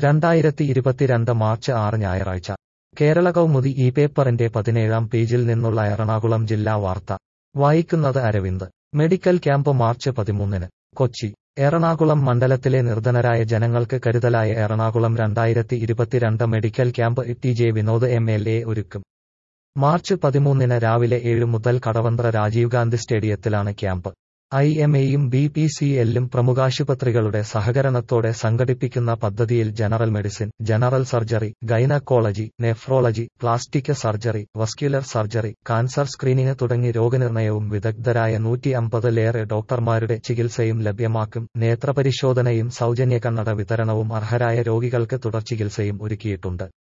രണ്ടായിരത്തി ഇരുപത്തിരണ്ട് മാർച്ച് ആറ് ഞായറാഴ്ച കേരള കൗമുദി ഈ പേപ്പറിന്റെ പതിനേഴാം പേജിൽ നിന്നുള്ള എറണാകുളം ജില്ലാ വാർത്ത വായിക്കുന്നത് അരവിന്ദ് മെഡിക്കൽ ക്യാമ്പ് മാർച്ച് പതിമൂന്നിന് കൊച്ചി എറണാകുളം മണ്ഡലത്തിലെ നിർധനരായ ജനങ്ങൾക്ക് കരുതലായ എറണാകുളം രണ്ടായിരത്തി ഇരുപത്തിരണ്ട് medical camp T J Vinod M L A ഒരുക്കും മാർച്ച് പതിമൂന്നിന് രാവിലെ ഏഴ് മുതൽ കടവന്ത്ര രാജീവ് ഗാന്ധി സ്റ്റേഡിയത്തിലാണ് ക്യാമ്പ് ഐ എം എയും ബി പി സി എല്ലും പ്രമുഖാശുപത്രികളുടെ സഹകരണത്തോടെ സംഘടിപ്പിക്കുന്ന പദ്ധതിയിൽ general medicine general surgery gynaecology nephrology plastic surgery vascular surgery cancer screening തുടങ്ങി രോഗനിർണയവും വിദഗ്ധരായ നൂറ്റി അമ്പതിലേറെ ഡോക്ടർമാരുടെ ചികിത്സയും ലഭ്യമാക്കും നേത്രപരിശോധനയും സൗജന്യ കണ്ണട വിതരണവും അർഹരായ രോഗികൾക്ക് തുടർ ചികിത്സയും ഒരുക്കിയിട്ടുണ്ട്